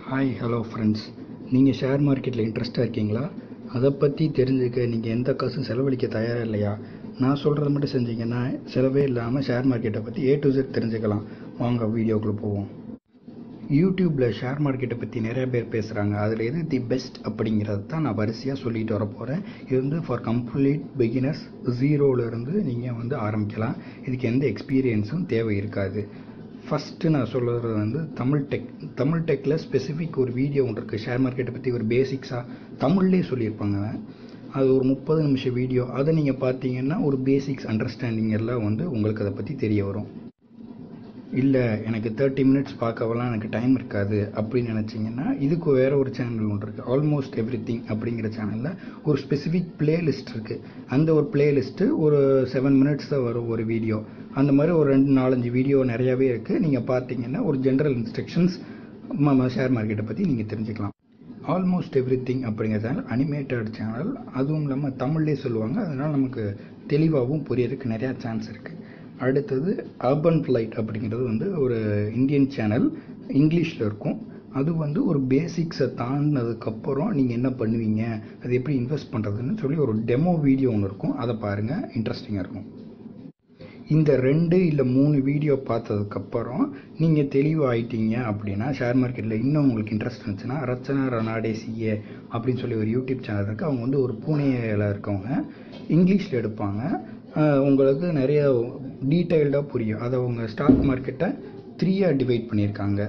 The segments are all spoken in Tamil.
ஹாய் ஹலோ ஃப்ரெண்ட்ஸ் நீங்கள் ஷேர் மார்க்கெட்டில் இன்ட்ரெஸ்ட்டாக இருக்கீங்களா அதை பற்றி தெரிஞ்சுக்க நீங்கள் எந்த காசும் செலவழிக்க தயாராக இல்லையா நான் சொல்கிறத மட்டும் செஞ்சீங்கன்னா செலவே இல்லாமல் ஷேர் மார்க்கெட்டை பற்றி ஏ டு Z தெரிஞ்சுக்கலாம் வாங்க வீடியோக்குள்ளே போவோம் யூடியூப்பில் ஷேர் மார்க்கெட்டை பற்றி நிறைய பேர் பேசுகிறாங்க அதில் எது தி பெஸ்ட் அப்படிங்கிறது தான் நான் வரிசையாக சொல்லிட்டு வர போகிறேன் இது வந்து ஃபார் கம்ப்ளீட் பிகினர்ஸ் ஜீரோலேருந்து நீங்கள் வந்து ஆரம்பிக்கலாம் இதுக்கு எந்த எக்ஸ்பீரியன்ஸும் தேவை இருக்காது ஃபஸ்ட்டு நான் சொல்கிறது வந்து தமிழ் டெக் தமிழ் டெக்கில் ஸ்பெசிஃபிக் ஒரு வீடியோ ஒன்று இருக்குது ஷேர் மார்க்கெட்டை பற்றி ஒரு பேசிக்ஸாக தமிழ்லேயே சொல்லியிருப்பாங்க அது ஒரு முப்பது நிமிஷம் வீடியோ அதை நீங்கள் பார்த்தீங்கன்னா ஒரு பேசிக்ஸ் அண்டர்ஸ்டாண்டிங் எல்லாம் வந்து உங்களுக்கு அதை பற்றி தெரிய வரும் இல்லை எனக்கு தேர்ட்டி மினிட்ஸ் பார்க்கவெல்லாம் எனக்கு டைம் இருக்காது அப்படின்னு நினச்சிங்கன்னா இதுக்கு வேறு ஒரு சேனல் ஒன்று இருக்குது ஆல்மோஸ்ட் எவ்ரி திங் அப்படிங்கிற சேனலில் ஒரு ஸ்பெசிஃபிக் பிளேலிஸ்ட் இருக்குது அந்த ஒரு பிளேலிஸ்ட்டு ஒரு செவன் மினிட்ஸ் தான் வரும் ஒரு வீடியோ அந்த மாதிரி ஒரு ரெண்டு நாலஞ்சு வீடியோ நிறையாவே இருக்குது நீங்கள் பார்த்தீங்கன்னா ஒரு ஜென்ரல் இன்ஸ்ட்ரக்ஷன்ஸ் ஷேர் மார்க்கெட்டை பற்றி நீங்கள் தெரிஞ்சுக்கலாம் ஆல்மோஸ்ட் எவ்ரி திங் அப்படிங்கிற சேனல் அனிமேட்டட் சேனல் அதுவும் இல்லாமல் தமிழ்லேயே சொல்லுவாங்க அதனால் நமக்கு தெளிவாகவும் புரியறதுக்கு நிறையா சான்ஸ் இருக்குது அடுத்தது அர்பன் ஃப்ளைட் அப்படிங்கிறது வந்து ஒரு இந்தியன் சேனல் இங்கிலீஷில் இருக்கும் அது வந்து ஒரு பேசிக்ஸை தாண்டினதுக்கப்புறம் நீங்கள் என்ன பண்ணுவீங்க அது எப்படி இன்வெஸ்ட் பண்ணுறதுன்னு சொல்லி ஒரு டெமோ வீடியோ ஒன்று இருக்கும் அதை பாருங்கள் இன்ட்ரெஸ்டிங்காக இருக்கும் இந்த ரெண்டு இல்லை மூணு வீடியோ பார்த்ததுக்கப்புறம் நீங்கள் தெளிவாயிட்டீங்க அப்படின்னா ஷேர் மார்க்கெட்டில் இன்னும் உங்களுக்கு இன்ட்ரெஸ்ட் இருந்துச்சுன்னா ரச்சனா ரனாடே சிஏ அப்படின்னு சொல்லி ஒரு யூடியூப் சேனல் இருக்குது அவங்க வந்து ஒரு பூனேயில் இருக்கவங்க இங்கிலீஷில் எடுப்பாங்க உங்களுக்கு நிறைய டீட்டெயில்டாக புரியும் அதை அவங்க ஸ்டாக் மார்க்கெட்டை த்ரீயாக டிவைட் பண்ணியிருக்காங்க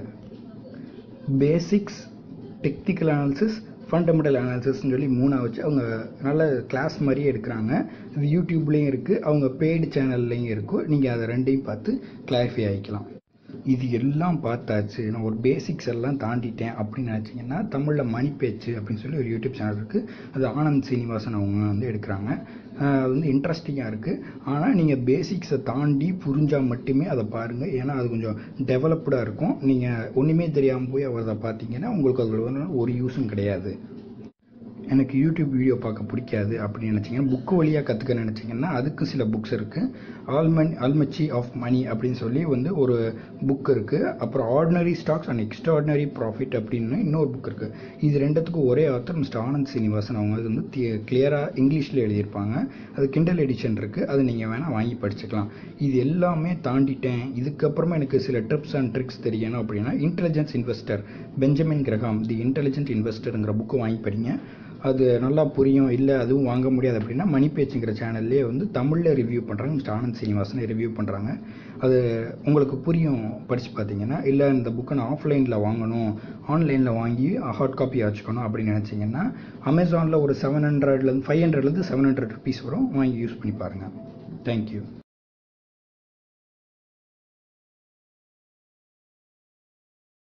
பேசிக்ஸ் டெக்னிக்கல் அனாலிசிஸ் ஃபண்டமெண்டல் அனாலிசிஸ்னு சொல்லி மூணாக வச்சு அவங்க நல்ல கிளாஸ் மாதிரியே எடுக்கிறாங்க இது யூடியூப்லேயும் இருக்குது அவங்க பெய்டு சேனல்லையும் இருக்கும் நீங்கள் அதை ரெண்டையும் பார்த்து கிளாரிஃபை ஆகிக்கலாம் இது எல்லாம் பார்த்தாச்சு நான் ஒரு பேசிக்ஸ் எல்லாம் தாண்டிட்டேன் அப்படின்னு நினச்சிங்கன்னா தமிழில் மணி பேச்சு அப்படின்னு சொல்லி ஒரு யூடியூப் சேனல் இருக்குது அது ஆனந்த் சீனிவாசன் அவங்க வந்து எடுக்கிறாங்க அது வந்து இன்ட்ரெஸ்டிங்காக இருக்குது ஆனால் நீங்கள் பேசிக்ஸை தாண்டி புரிஞ்சால் மட்டுமே அதை பாருங்கள் ஏன்னா அது கொஞ்சம் டெவலப்டாக இருக்கும் நீங்கள் ஒன்றுமே தெரியாமல் போய் அதை பார்த்தீங்கன்னா உங்களுக்கு அதில் ஒரு யூஸும் கிடையாது எனக்கு யூடியூப் வீடியோ பார்க்க பிடிக்காது அப்படின்னு நினச்சிங்கன்னா புக்கு வழியாக கற்றுக்க நினச்சிங்கன்னா அதுக்கு சில புக்ஸ் இருக்குது ஆல்மன் ஆல்மச்சி ஆஃப் மணி அப்படின்னு சொல்லி வந்து ஒரு புக் இருக்குது அப்புறம் ordinary stocks and extraordinary profit அப்படின்னு இன்னொரு புக் இருக்குது இது ரெண்டுத்துக்கும் ஒரே ஆத்தர் மிஸ்டர் ஆனந்த் சீனிவாசன் அவங்க இது வந்து கிளியராக இங்கிலீஷில் எழுதியிருப்பாங்க அது கிண்டல் எடிஷன் இருக்குது அது நீங்கள் வேணால் வாங்கி படிச்சுக்கலாம் இது எல்லாமே தாண்டிட்டேன் இதுக்கப்புறமா எனக்கு சில ட்ரிப்ஸ் அண்ட் ட்ரிக்ஸ் தெரியணும் அப்படின்னா intelligence investor Benjamin Graham the intelligent இன்வெஸ்டருங்கிற புக்கு வாங்கி படிங்க அது நல்லா புரியும் இல்லை அதுவும் வாங்க முடியாது அப்படின்னா மணி பேச்சுங்கிற சேனல்லே வந்து தமிழில் ரிவ்யூ பண்ணுறாங்க மிஸ்டர் ஆனந்த் சீனிவாசன் ரிவ்யூ பண்ணுறாங்க அது உங்களுக்கு புரியும் படித்து பார்த்தீங்கன்னா இல்லை இந்த புக்கை நான் ஆஃப்லைனில் வாங்கணும் ஆன்லைனில் வாங்கி ஹார்ட் காப்பி வச்சுக்கணும் அப்படின்னு நினச்சிங்கன்னா அமேசானில் ஒரு செவன் ஹண்ட்ரட்லேருந்து ஃபைவ் ஹண்ட்ரட்லேருந்து செவன் ஹண்ட்ரட் ருபீஸ் வரும் வாங்கி யூஸ் பண்ணி பாருங்கள் தேங்க்யூ